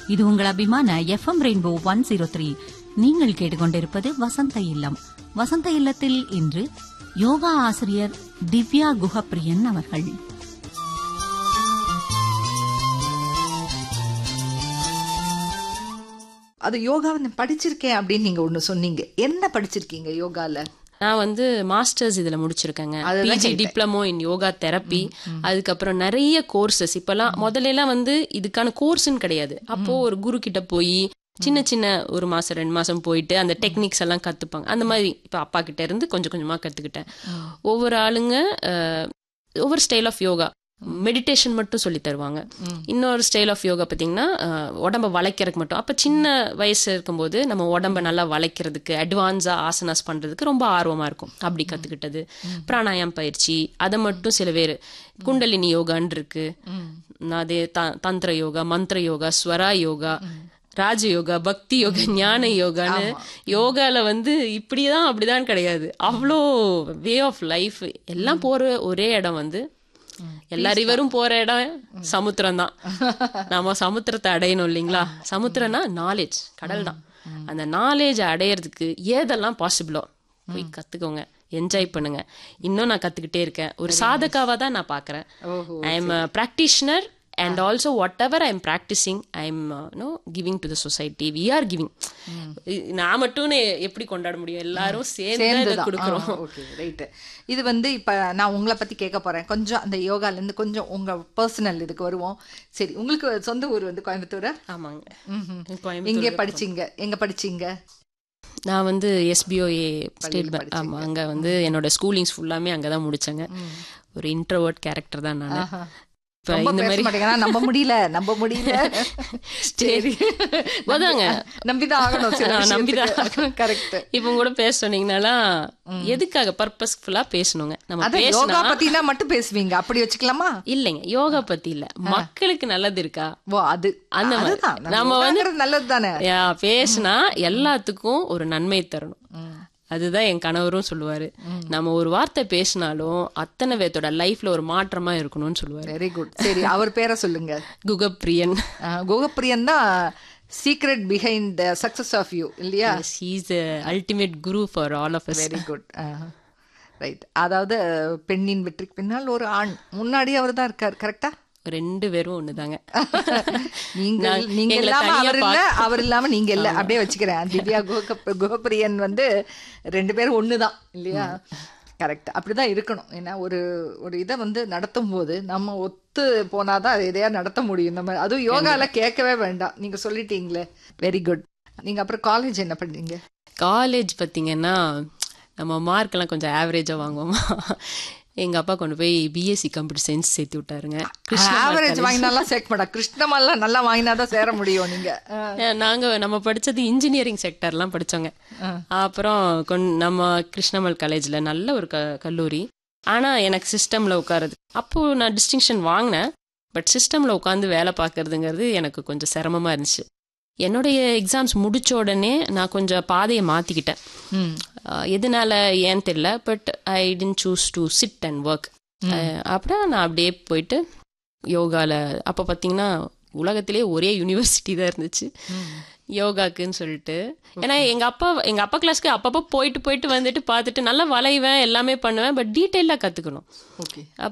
இது உங்கள் அபிமான FM rainbow one zero three நீங்கள் கேட்டுக்கொண்டிருப்பது வசந்த இல்லம் வசந்த இல்லத்தில் இன்று யோகா ஆசிரியர் திவ்யா குஹப்பிரியன் அவர்கள் அது யோகாவை நான் படிச்சிருக்கேன் அப்படின்னு நீங்க ஒண்ணு சொன்னீங்க என்ன படிச்சிருக்கீங்க யோகால நான் வந்து மாஸ்டர்ஸ் இதுல முடிச்சிருக்கேங்க அதுதான் பிஜி கேட்டேன். டிப்ளமோ இன் யோகா தெரப்பி அதுக்கப்புறம் நிறைய கோர்சஸ் இப்பெல்லாம் முதல்ல எல்லாம் வந்து இதுக்கான கோர்ஸ்னு கிடையாது அப்போ ஒரு குரு கிட்ட போய் சின்ன சின்ன ஒரு மாசம் ரெண்டு மாசம் போயிட்டு அந்த டெக்னிக்ஸ் எல்லாம் கத்துப்பாங்க அந்த மாதிரி இப்ப அப்பா கிட்ட இருந்து கொஞ்சம் கொஞ்சமா கத்துக்கிட்டேன் ஒவ்வொரு ஆளுங்க அஹ், ஒவ்வொரு ஸ்டைல் ஆஃப் யோகா மெடிடேஷன் மட்டும் சொல்லி தருவாங்க இன்னொரு ஸ்டைல் ஆஃப் யோகா பார்த்தீங்கன்னா அஹ், உடம்ப வளைக்கிறதுக்கு மட்டும் அப்போ சின்ன வயசு இருக்கும்போது நம்ம உடம்ப நல்லா வளைக்கிறதுக்கு அட்வான்ஸாக ஆசனாஸ் பண்ணுறதுக்கு ரொம்ப ஆர்வமாக இருக்கும் அப்படி கற்றுக்கிட்டது பிராணாயாம் பயிற்சி அதை மட்டும் சில பேர் குண்டலினி யோகான்னு இருக்கு அதே த- தந்திர யோகா மந்திர யோகா ஸ்வரா யோகா ராஜ யோகா பக்தி யோகா ஞான யோகான்னு யோகால வந்து இப்படிதான் அப்படிதான் கிடையாது அவ்வளோ வே ஆஃப் லைஃப் எல்லாம் போற ஒரே இடம் வந்து எல்லா ரிவரும் போற இடம் சமுத்திரம் தான் நாம சமுத்திரத்தை அடையணும் இல்லைங்களா சமுத்திரம்னா நாலேஜ் கடல் தான் அந்த நாலேஜ் அடையறதுக்கு ஏதெல்லாம் பாசிபிளோ போய் கத்துக்கோங்க என்ஜாய் பண்ணுங்க இன்னும் நான் கத்துக்கிட்டே இருக்கேன் ஒரு சாதகாவா தான் நான் பாக்குறேன் I am practitioner and also whatever I am practising I am no giving to the society we are giving நான் மட்டும் எப்படி கொண்டாட முடியும் எல்லாரும் சேர்ந்து இதை சேர்ந்துதான் கொடுக்குறோம் ஓகே ரைட் இது வந்து இப்ப நான் உங்களை பத்தி கேட்க போறேன் கொஞ்சம் அந்த யோகால இருந்து கொஞ்சம் உங்க பர்சனல் இதுக்கு வருவோம் சரி உங்களுக்கு சொந்த ஊர் வந்து கோயம்புத்தூரா ஆமாங்க இங்கே கோயம்புத்தூர் படிச்சீங்க எங்க படிச்சீங்க நான் வந்து எஸ்பிஓஏ ஸ்டேட் பேங்க் படிச்சீங்க. ஆமா அங்க வந்து என்னோட ஸ்கூலிங்ஸ் ஃபுல்லாமே அங்கதான் முடிச்சேங்க ஒரு இன்ட்ரோவர்ட் கேரக்டர் தான் நான் இப்ப ரொம்ப இந்த பேச மாதிரி மாட்டேங்கிறா நம்ப முடியல நம்ப முடியல சரி அதாங்க. நம்பிதான் ஆகணும் நான் நம்பிதான் கரெக்ட் இப்ப கூட பேச சொன்னீங்கனாலாம் எதுக்காக பர்பஸ்ஃபுல்லா பேசணுங்க நம்ம அத பேசினா யோகா பத்தினா மட்டும் பேசுவீங்க அப்படி வச்சுக்கலாமா இல்லைங்க யோகா பத்தி இல்ல மக்களுக்கு நல்லது இருக்கா ஓ அது அந்த மாதிரி. அதுதான் நம்ம நம்ம வந்து- வந்து நல்லது தானே யா, பேசுனா எல்லாத்துக்கும் ஒரு நன்மை தரணும் அதுதான் என் கணவரும் சொல்லுவாரு நம்ம ஒரு வார்த்தை பேசினாலும் அத்தனை பேர்த்தோட லைஃப்ல ஒரு மாற்றமா இருக்கணும்னு சொல்லுவாரு வெரி குட் சரி அவர் பேரை சொல்லுங்க குகப்பிரியன் அஹ், குகப்பிரியன் தான் secret behind the success of you இல்லையா he's ultimate guru for all of us very good right அதாவது பெண்ணின் வெற்றிக்கு பின்னால் ஒரு ஆண் முன்னாடி அவர் தான் இருக்கார் கரெக்டா ரெண்டு பேரும் ஒண்ணுதாங்க நீங்க நான் நீங்க எங்களை இல்லாம தனியா அவர் இல்ல அவர் இல்லாம நீங்க இல்ல அப்படியே வச்சுக்கிறேன் திவ்யா குக குகப்பிரியன் வந்து ரெண்டு பேரும் ஒண்ணுதான் இல்லையா கரெக்ட் அப்படிதான் இருக்கணும் ஏன்னா ஒரு ஒரு இதை வந்து நடத்தும் போது நம்ம ஒத்து போனாதான் அதை எதையா நடத்த முடியும் நம்ம அதுவும் யோகால கேட்கவே வேண்டாம் நீங்க சொல்லிட்டீங்களே வெரி குட் நீங்க அப்புறம் காலேஜ் என்ன பண்ணீங்க காலேஜ் பார்த்தீங்கன்னா நம்ம மார்க் எல்லாம் கொஞ்சம் ஆவரேஜா வாங்குவோமா எங்க அப்பா கொண்டு போய் பிஎஸ்சி கம்ப்யூட்டர் சயின்ஸ் சேர்த்து விட்டாருங்க கிருஷ்ணா ஆவரேஜ் வாங்கினாலாம் சேர்க்க மாட்டா கிருஷ்ணமாலாம் நல்லா வாங்கினாதான் சேர முடியும் நீங்க அஹ், அஹ் நாங்க நம்ம படிச்சது இன்ஜினியரிங் செக்டர்லாம் படிச்சோங்க அப்புறம் கொண்- நம்ம கிருஷ்ணமல் காலேஜ்ல நல்ல ஒரு க கல்லூரி ஆனா எனக்கு சிஸ்டம்ல உட்காருது அப்போ நான் டிஸ்டிங்ஷன் வாங்கினேன் பட் சிஸ்டம்ல உட்காந்து வேலை பார்க்கறதுங்கிறது எனக்கு கொஞ்சம் சிரமமா இருந்துச்சு என்னுடைய எக்ஸாம்ஸ் முடிச்ச உடனே நான் கொஞ்சம் பாதையை மாத்திக்கிட்டேன் ம். அஹ் எதனால ஏன்னு தெரியல but I tend choose to sit and work அப்புறம் நான் அப்படியே போயிட்டு யோகால அப்போ பார்த்தீங்கன்னா உலகத்திலே ஒரே யூனிவர்சிட்டி தான் இருந்துச்சு யோகாக்குன்னு சொல்லிட்டு ஏன்னா எங்க அப்பா எங்க அப்பா கிளாஸ்க்கு அப்பப்போ போயிட்டு போயிட்டு வந்துட்டு பார்த்துட்டு நல்லா வளைவேன் எல்லாமே பண்ணுவேன் பட் டீட்டெயிலாக கத்துக்கணும் ஓகே